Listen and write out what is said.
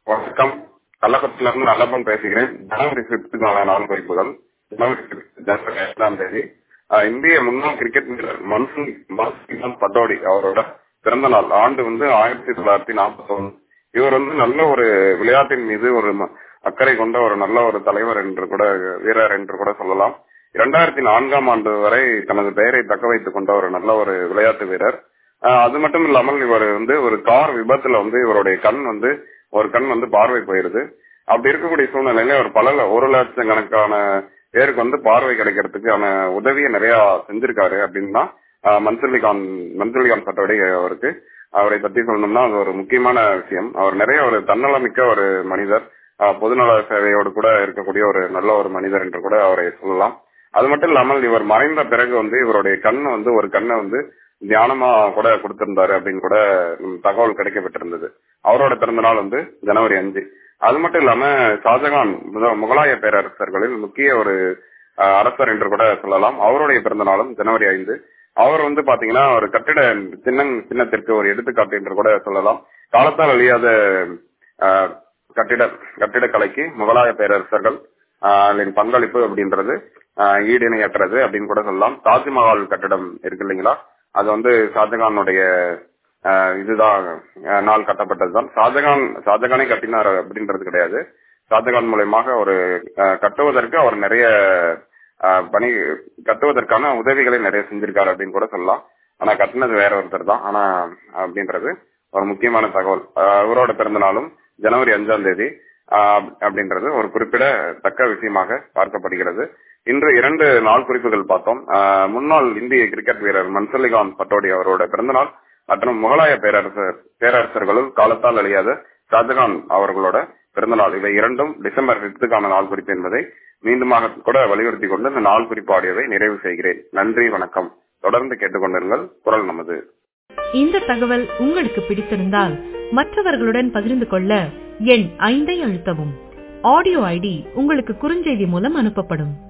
வணக்கம் கள்ளக்குளத்துல இருந்து நல்லப்பன் பேசுகிறேன் ஜனவரி பிப்த்துக்கான நாள் குறிப்புகள் ஜனவரி fifth, ஜனவரி எட்டாம் தேதி ஆஹ் இந்திய முன்னாள் கிரிக்கெட் வீரர் மன்சூர் மன்சூர் பட்டோடி அவரோட பிறந்த நாள் ஆண்டு வந்து ஆயிரத்தி தொள்ளாயிரத்தி நாற்பத்தி ஒன்று இவர் வந்து நல்ல ஒரு விளையாட்டின் மீது ஒரு ம- அக்கறை கொண்ட ஒரு நல்ல ஒரு தலைவர் என்று கூட வீரர் என்று கூட சொல்லலாம் இரண்டாயிரத்தி நான்காம் ஆண்டு வரை தனது பெயரை தக்க வைத்துக் கொண்ட ஒரு நல்ல ஒரு விளையாட்டு வீரர் ஆஹ் அது மட்டும் இல்லாமல் இவர் வந்து ஒரு கார் விபத்துல வந்து இவருடைய கண் வந்து ஒரு கண் வந்து பார்வை போயிருது அப்படி இருக்கக்கூடிய சூழ்நிலையில அவர் பல ல- ஒரு லட்சம் கணக்கான பேருக்கு வந்து பார்வை கிடைக்கிறதுக்கான உதவியை நிறைய செஞ்சிருக்காரு அப்படின்னா மன்சலிகான் மன்சலிகான் பட்டோடி அவருக்கு அவரை பத்தி சொல்லணும்னா அது ஒரு முக்கியமான விஷயம் அவர் நிறைய ஒரு தன்னலமிக்க ஒரு மனிதர் ஆஹ் பொதுநல சேவையோடு கூட இருக்கக்கூடிய ஒரு நல்ல ஒரு மனிதர் என்று கூட அவரை சொல்லலாம் அது மட்டும் இல்லாமல் இவர் மறைந்த பிறகு வந்து இவருடைய கண் வந்து ஒரு கண்ணை வந்து தியானமா கூட கொடுத்திருந்தாரு அப்படின்னு கூட ம், தகவல் கிடைக்கப்பட்டிருந்தது அவரோட பிறந்த நாள் வந்து ஜனவரி அஞ்சு அது மட்டும் இல்லாம ஷாஜகான் முத- முகலாய பேரரசர்களில் முக்கிய ஒரு அஹ், அரசர் என்று கூட சொல்லலாம் அவருடைய பிறந்த நாளும் ஜனவரி ஐந்து அவர் வந்து பாத்தீங்கன்னா ஒரு கட்டிட சின்ன சின்னத்திற்கு ஒரு எடுத்துக்காட்டு என்று கூட சொல்லலாம் காலத்தால் அழியாத அஹ், கட்டிட கட்டிடக்கலைக்கு முகலாய பேரரசர்கள் ஆஹ், அதன் பங்களிப்பு அப்படின்றது ஆஹ், ஈடிணையற்றது அப்படின்னு கூட சொல்லலாம் தாஜ்மஹால் கட்டிடம் இருக்கு இல்லைங்களா அது வந்து ஷாஜகானுடைய ஆஹ், இதுதான் ஆஹ், நாள் கட்டப்பட்டதுதான் ஷாஜகான் ஷாஜகானே கட்டினார் அப்படின்றது கிடையாது ஷாஜகான் மூலயமாக ஒரு ஆஹ், கட்டுவதற்கு அவர் நிறைய ஆஹ், பணி கட்டுவதற்கான உதவிகளை நிறைய செஞ்சிருக்காரு அப்படின்னு கூட சொல்லலாம் ஆனா கட்டினது வேற ஒருத்தர் தான் ஆனா அப்படின்றது ஒரு முக்கியமான தகவல் ஆஹ், இவரோட பிறந்த நாளும் ஜனவரி அஞ்சாம் தேதி ஆஹ், அப்படின்றது ஒரு குறிப்பிடத்தக்க விஷயமாக பார்க்கப்படுகிறது இன்று இரண்டு நாள் குறிப்புகள் பார்த்தோம் ஆஹ், முன்னாள் இந்திய கிரிக்கெட் வீரர் மன்சலிகான் பட்டோடி அவரோட பிறந்தநாள் மற்றும் முகலாய பேரரசர் பேரரசர்களுள் காலத்தால் அழியாத ஷாஜகான் அவர்களோட பிறந்தநாள் இவை இரண்டும் டிசம்பர் பிப்துக்கான நாள் குறிப்பு என்பதை மீண்டுமாக கூட வலியுறுத்தி கொண்டு இந்த நாள் குறிப்பு ஆடியோவை நிறைவு செய்கிறேன் நன்றி வணக்கம் தொடர்ந்து கேட்டுக்கொண்டிருங்கள் குரல் நமது இந்த தகவல் உங்களுக்கு பிடித்திருந்தால் மற்றவர்களுடன் பகிர்ந்து கொள்ள எண் ஐந்தை அழுத்தவும் ஆடியோ ஐடி உங்களுக்கு குறுஞ்செய்தி மூலம் அனுப்பப்படும்